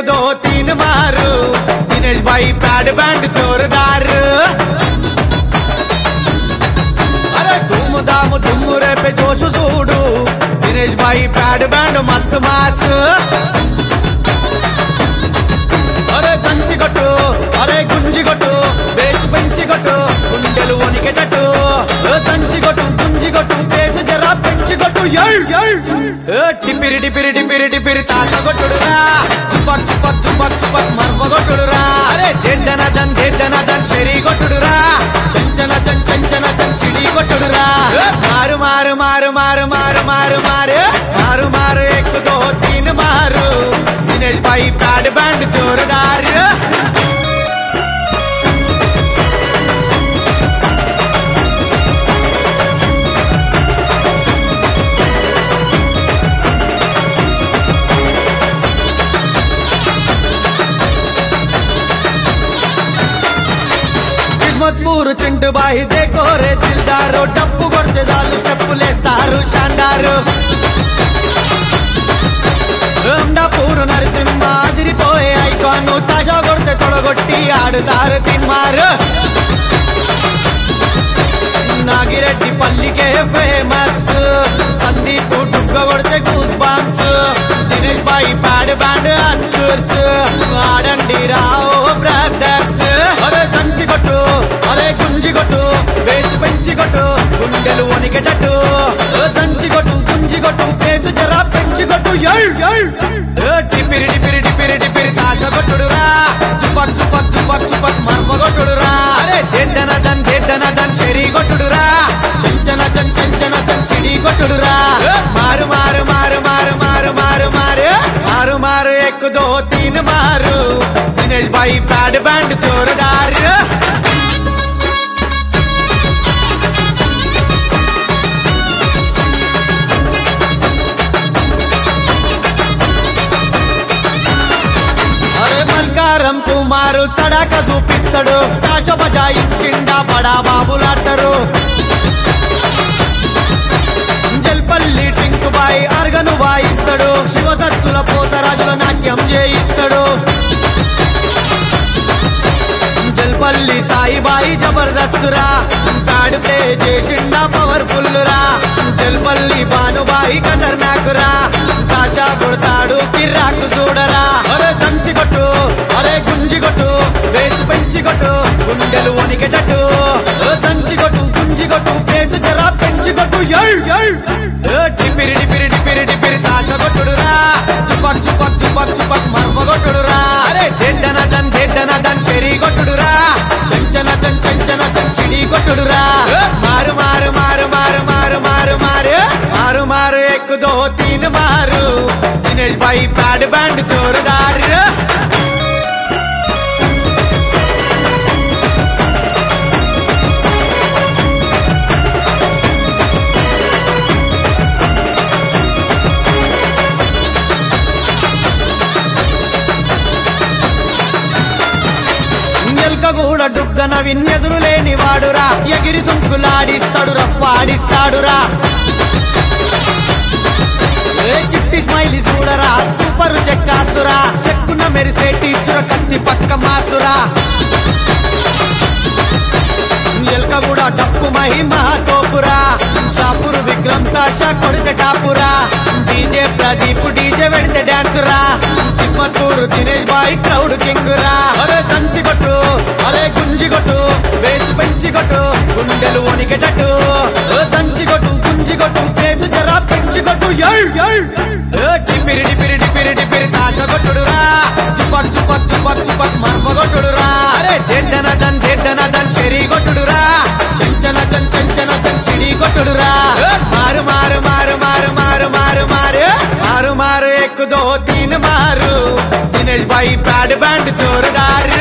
दो तीन मारू दिनेश भाई पैड बैंड जोरदार अरे धूम धाम धूम रे पे जोश చూడు దినేష్ భాయ్ ప్యాడ్ బ్యాండ్ మస్త్ మాస్ అరే దంచి కొట్టు అరే గుంజి కొట్టు బేస్ పెంచి కొట్టు గుండెలు వణికెటట్టు ఏ దంచి కొట్టు గుంజి కొట్టు బేస్ జరా పెంచి కొట్టు ఏయ్, ఏయ్. ఏ టిపిరి టిపిరి టిపిరి టిపిరి తాత కొట్టుడురా చుపక్ చుపక్ చుపక్ చుపక్ మర్వ కొట్టుడురా అరే దేద్దన దన్ దేద్దన దన్ చెరి కొట్టుడురా చెంచన చన్ చెంచన చన్ చిడి కొట్టుడురా ఏ మారు మారు మారు మారు మారు మారు మారు మారు మారు ఎక్కుదో తీన్ మారు दिनेश भाई पैड बैंड जोरदार కిస్మత్పూర్ చింటు బాయి దేకో రే దిల్దారు డప్పు కొడితే చాలు స్టెప్పులేస్తారు షాండారు అమడాపూర్ నరసింహ అదిరిపోయే ఐకాన్ తాజా కొడితే తొడగొట్టి ఆడుతారు తిన్మారు నాగిరెడ్డి పల్లికే ఫేమస్ సందీప్ డుగ్గ కొడితే గూస్ బాంబ్స్ దినేష్ బాయి ప్యాడ్ బ్యాండ్ అత్తూర్స్ ఆడండి రావు బ్రదర్స్ అరే దంచి కొట్టు అరే గుంజి కొట్టు వేసి పెంచి కొట్టు గుండెలు వణికెటట్టు ఏ దంచి కొట్టు గుంజి కొట్టు పేసు జరా పెంచి కొట్టు ఏయ్, ఏయ్. ఏ టిపిరి టిపిరి టిపిరి టిపిరి తాష కొట్టుడురా చుపక్ చుపక్ చుపక్ చుపక్ మర్మ కొట్టుడురా అరే దేద్దన దన్ దేద్దన దన్ చెరి కొట్టుడురా చెంచన చన్ చెంచన చన్ చిడి కొట్టుడురా మారు మారు మారు మారు మారు మారు మారు మారు మారు ఎక్కుదో తీన్ మారు దినేష్ భాయ్ ప్యాడ్ బ్యాండ్ జోరదార్ అరే మల్కారం కుమారు తడాక చూపిస్తాడు కాశ బజాయించిండా బడా బాబులాడతారు జల్పల్లి టింకు బాయ్ అర్గను వాయిస్తాడు శివసత్తుల పోతరాజుల నాట్యం చేయిస్తాడు జల్పల్లి సాయిబాయి జబర్దస్త్ రా ప్యాడ్ ప్లే చేసిండా పవర్ఫుల్ రా జల్పల్లి బానుబాయి ఖతర్నాక్ రా కాషా కొడతాడు కిర్రాకు చూడరా అరే దంచి కొట్టు అరే గుంజి కొట్టు వేసి పెంచి కొట్టు గుండెలు వణికెటట్టు ఏ దంచి కొట్టు గుంజి కొట్టు పేసు జరా పెంచి కొట్టు ఏయ్, ఏయ్. ఏ టిపిరి టిపిరి టిపిరి టిపిరి తాష కొట్టుడురా చుపక్ చుపక్ చుపక్ చుపక్ మర్మ కొట్టుడురా అరే దేద్దన దన్ దేద్దన దన్ చెరి కొట్టుడురా చెంచన చన్ చెంచన చన్ చిడి కొట్టుడురా మారు మారు మారు మారు మారు మారు మారు మారు మారు ఎక్కుదో తీన్ మారు దినేష్ భాయ్ ప్యాడ్ బ్యాండ్ జోరదార్ ఎల్క కూడా డుగ్గన విన్నెదురు లేని వాడురా ఎగిరి దుంకులాడిస్తాడు రఫ్ఫాడిస్తాడురా ఏ చిట్టి స్మైలీ చూడరా సూపర్ చెక్కాసురా చెక్కున మెరిసే టీచుర కత్తి పక్క మాసురా ఎల్క కూడా డప్పు మహిమ తోపురా షాపురు విక్రమ్ తాషా కొడితే టాపురా డీజే ప్రదీప్ డీజే పెడితే డాన్స్ రా కిస్మత్పూర్ దినేష్ బాయ్ క్రౌడ్ కింగ్ రా అరే దంచి కొట్టు అరే గుంజి కొట్టు వేసి పెంచి కొట్టు గుండెలు వణికెటట్టు ఏ దంచి కొట్టు గుంజి కొట్టు పేసు జరా పెంచి కొట్టు ఏయ్, ఏయ్. ఏ టిపిరి టిపిరి టిపిరి టిపిరి తాష కొట్టుడురా చుపక్ చుపక్ చుపక్ చుపక్ మర్మ కొట్టుడురా అరే దేద్దన దన్ దేద్దన దన్ చెరి కొట్టుడురా చెంచన చన్ చెంచన చన్ చిడి కొట్టుడురా మారు మారు మారు మారు మారు మారు మారు మారు మారు ఎక్కుదో తీన్ మారు దినేష్ భాయ్ ప్యాడ్ బ్యాండ్ జోరదార్